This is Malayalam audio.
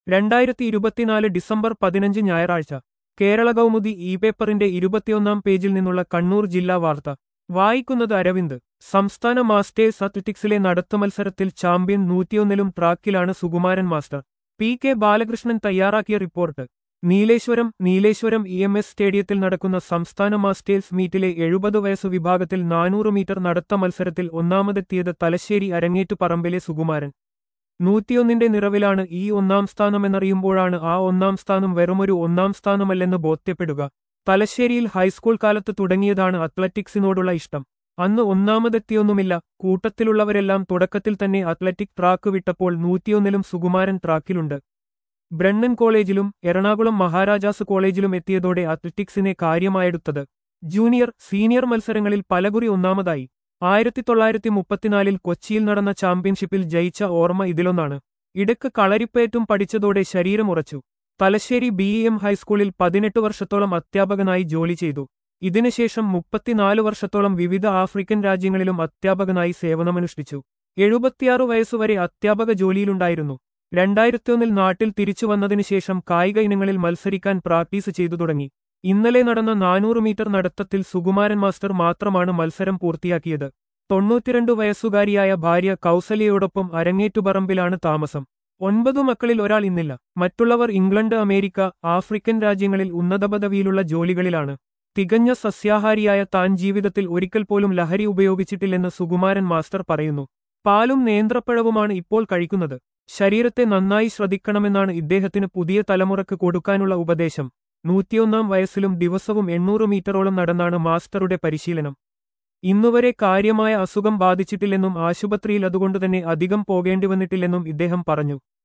രണ്ടായിരത്തി ഇരുപത്തിനാല് ഡിസംബർ പതിനഞ്ച് ഞായറാഴ്ച കേരള കൗമുദി ഇ പേപ്പറിന്റെ ഇരുപത്തിയൊന്നാം പേജിൽ നിന്നുള്ള കണ്ണൂർ ജില്ലാ വാർത്ത വായിക്കുന്നത് അരവിന്ദ് സംസ്ഥാന മാസ്റ്റേഴ്സ് അത്ലറ്റിക്സിലെ നടത്തുമത്സരത്തിൽ ചാമ്പ്യൻ നൂറ്റിയൊന്നിലും ട്രാക്കിലാണ് Sukumaran master P K Balakrishnan തയ്യാറാക്കിയ report Nileshwaram Nileshwaram E M S സ്റ്റേഡിയത്തിൽ നടക്കുന്ന സംസ്ഥാന മാസ്റ്റേഴ്സ് മീറ്റിലെ എഴുപത് വയസ്സു വിഭാഗത്തിൽ നാനൂറ് മീറ്റർ നടത്ത മത്സരത്തിൽ ഒന്നാമതെത്തിയത് തലശ്ശേരി അരങ്ങേറ്റു പറമ്പിലെ സുകുമാരൻ നൂറ്റിയൊന്നിന്റെ നിറവിലാണ് ഈ ഒന്നാം സ്ഥാനമെന്നറിയുമ്പോഴാണ് ആ ഒന്നാം സ്ഥാനം വെറുമൊരു ഒന്നാം സ്ഥാനമല്ലെന്ന് ബോധ്യപ്പെടുക തലശ്ശേരിയിൽ ഹൈസ്കൂൾ കാലത്ത് തുടങ്ങിയതാണ് അത്ലറ്റിക്സിനോടുള്ള ഇഷ്ടം അന്ന് ഒന്നാമതെത്തിയൊന്നുമില്ല കൂട്ടത്തിലുള്ളവരെല്ലാം തുടക്കത്തിൽ തന്നെ അത്ലറ്റിക് ട്രാക്ക് വിട്ടപ്പോൾ നൂറ്റിയൊന്നിലും സുകുമാരൻ ട്രാക്കിലുണ്ട് ബ്രണ്ണൻ കോളേജിലും എറണാകുളം മഹാരാജാസ് കോളേജിലും എത്തിയതോടെ അത്ലറ്റിക്സിനെ കാര്യമായെടുത്തത് ജൂനിയർ സീനിയർ മത്സരങ്ങളിൽ പലകുറി ഒന്നാമതായി ആയിരത്തി തൊള്ളായിരത്തി മുപ്പത്തിനാലിൽ കൊച്ചിയിൽ നടന്ന ചാമ്പ്യൻഷിപ്പിൽ ജയിച്ച ഓർമ്മ ഇതിലൊന്നാണ് ഇടയ്ക്ക് കളരിപ്പയറ്റും പഠിച്ചതോടെ ശരീരമുറച്ചു തലശ്ശേരി ബി എം ഹൈസ്കൂളിൽ പതിനെട്ട് വർഷത്തോളം അധ്യാപകനായി ജോലി ചെയ്തു ഇതിനുശേഷം മുപ്പത്തിനാല് വർഷത്തോളം വിവിധ ആഫ്രിക്കൻ രാജ്യങ്ങളിലും അധ്യാപകനായി സേവനമനുഷ്ഠിച്ചു എഴുപത്തിയാറു വയസ്സുവരെ അധ്യാപക ജോലിയിലുണ്ടായിരുന്നു രണ്ടായിരത്തിയൊന്നിൽ നാട്ടിൽ തിരിച്ചു വന്നതിനുശേഷം കായിക ഇനങ്ങളിൽ മത്സരിക്കാൻ പ്രാക്ടീസ് ചെയ്തു തുടങ്ങി ഇന്നലെ നടന്ന നാനൂറ് മീറ്റർ നടത്തത്തിൽ സുകുമാരൻ മാസ്റ്റർ മാത്രമാണ് മത്സരം പൂർത്തിയാക്കിയത് തൊണ്ണൂറ്റിരണ്ട് വയസ്സുകാരിയായ ഭാര്യ കൗസല്യയോടൊപ്പം അരങ്ങേറ്റുപറമ്പിലാണ് താമസം ഒൻപതു മക്കളിൽ ഒരാൾ ഇന്നില്ല മറ്റുള്ളവർ ഇംഗ്ലണ്ട് അമേരിക്ക ആഫ്രിക്കൻ രാജ്യങ്ങളിൽ ഉന്നത പദവിയിലുള്ള ജോലികളിലാണ് തികഞ്ഞ സസ്യാഹാരിയായ താൻ ജീവിതത്തിൽ ഒരിക്കൽ പോലും ലഹരി ഉപയോഗിച്ചിട്ടില്ലെന്ന് സുകുമാരൻ മാസ്റ്റർ പറയുന്നു പാലും നേന്ത്രപ്പഴവുമാണ് ഇപ്പോൾ കഴിക്കുന്നത് ശരീരത്തെ നന്നായി ശ്രദ്ധിക്കണമെന്നാണ് ഇദ്ദേഹത്തിന് പുതിയ തലമുറക്ക് കൊടുക്കാനുള്ള ഉപദേശം നൂറ്റിയൊന്നാം വയസ്സിലും ദിവസവും എണ്ണൂറ് മീറ്ററോളം നടന്നാണ് മാസ്റ്ററുടെ പരിശീലനം ഇന്നുവരെ കാര്യമായ അസുഖം ബാധിച്ചിട്ടില്ലെന്നും ആശുപത്രിയിൽ അതുകൊണ്ടുതന്നെ അധികം പോകേണ്ടി വന്നിട്ടില്ലെന്നും ഇദ്ദേഹം പറഞ്ഞു